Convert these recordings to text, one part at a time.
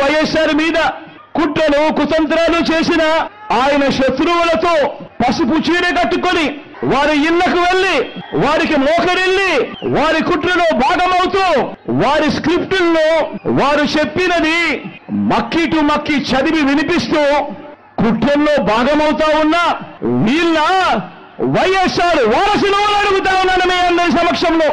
వైఎస్ఆర్ మీద కుట్రలు కుతంత్రాలు చేసిన ఆయన శత్రువులతో పసుపు చీర కట్టుకొని వారి ఇళ్లకు వెళ్లి వారికి మోకరిల్లి వారి కుట్రలో భాగమవుతూ వారి స్క్రిప్టుల్లో వారు చెప్పినది మక్కి టు మక్కి చదివి వినిపిస్తూ కుట్రల్లో భాగమవుతా ఉన్న వీళ్ళ వైఎస్ఆర్ వారసులు అని అడుగుతా ఉన్నాను మీ అందరి సమక్షంలో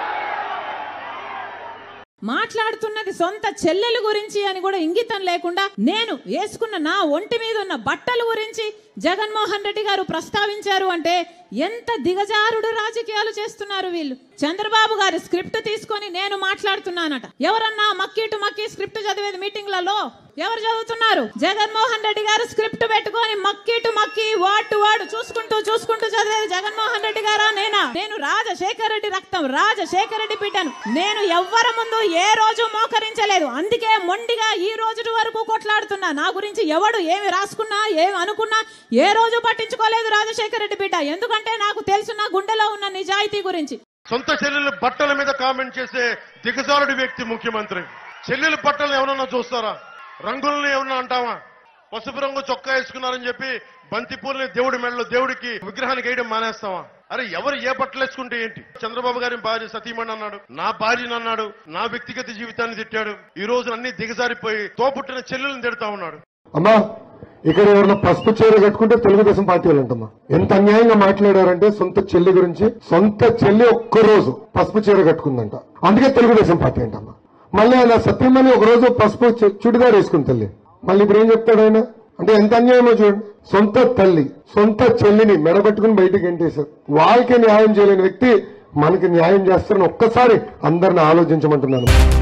మాట్లాడుతున్నది సొంత చెల్లెల గురించి అని కూడా ఇంగితం లేకుండా నేను వేసుకున్న నా ఒంటి మీద ఉన్న బట్టల గురించి జగన్మోహన్ రెడ్డి గారు ప్రస్తావించారు అంటే ఎంత దిగజారుడు రాజకీయాలు చేస్తున్నారు వీళ్ళు చంద్రబాబు గారి స్క్రిప్ట్ తీసుకొని నేను మాట్లాడుతున్నానట ఎవరన్నా మక్కీ టు మక్కీ స్క్రిప్ట్ చదివేది మీటింగ్లలో ఎవరు చదువుతున్నారు జగన్మోహన్ రెడ్డి గారు స్క్రిప్ట్ పెట్టుకొని మక్కీ టు మక్కీ వర్డ్ టు వర్డ్ చూసుకుంటూ చూసుకుంటూ చదివేది జగన్మోహన్ రెడ్డి గారా నేనా నేను రాజశేఖర్ రెడ్డి రక్తం రాజశేఖర్ రెడ్డి బిడ్డను నేను ఎవ్వరి ముందు ఏ రోజు మోకరించలేదు అందుకే మొండిగా ఈ రోజు వరకు కొట్లాడుతున్నా నా గురించి ఎవడు ఏమి రాసుకున్నా ఏమి అనుకున్నా ఏ రోజు పట్టించుకోలేదు రాజశేఖర్ రెడ్డి బిడ్డ ఎందుకంటే నాకు తెలుసు నా గుండెలో ఉన్న నిజాయితీ గురించి సొంత చెల్లెలు బట్టల మీద కామెంట్ చేసే దిగజారుడి వ్యక్తి ముఖ్యమంత్రి చెల్లెలు బట్టలు ఎవరన్నా చూస్తారా రంగుల్ని ఏమన్నా అంటావా పసుపు రంగు చొక్కా వేసుకున్నారని చెప్పి బంతిపూలని దేవుడి మెడలో దేవుడికి విగ్రహానికి వేయడం మానేస్తావా అరే ఎవరు ఏ బట్టలు వేసుకుంటే ఏంటి చంద్రబాబు గారి భార్య సతీమణి అన్నాడు నా భార్యని అన్నాడు నా వ్యక్తిగత జీవితాన్ని తిట్టాడు ఈ రోజు అన్ని దిగజారిపోయి తోపుట్టిన చెల్లెలను తిడతా ఉన్నాడు అమ్మా ఇక్కడ ఎవరైనా పసుపు చీర కట్టుకుంటే తెలుగుదేశం పార్టీ వాళ్ళు అంటమ్మా ఎంత అన్యాయంగా మాట్లాడారంటే సొంత చెల్లి గురించి సొంత చెల్లి ఒక్క రోజు పసుపు చీర కట్టుకుందంట అందుకే తెలుగుదేశం పార్టీ అంటమ్మా మళ్ళీ ఆయన సత్యమని ఒక రోజు పసుపు చు- చుడిదార్ వేసుకుని తల్లి మళ్ళీ ఇప్పుడు ఏం చెప్తాడు ఆయన అంటే ఎంత అన్యాయమో చూడండి సొంత తల్లి సొంత చెల్లిని మెడబెట్టుకుని బయటికి ఎంటేశారు వాళ్ళకి న్యాయం చేయలేని వ్యక్తి మనకి న్యాయం చేస్తారని ఒక్కసారి అందరిని ఆలోచించమంటున్నాను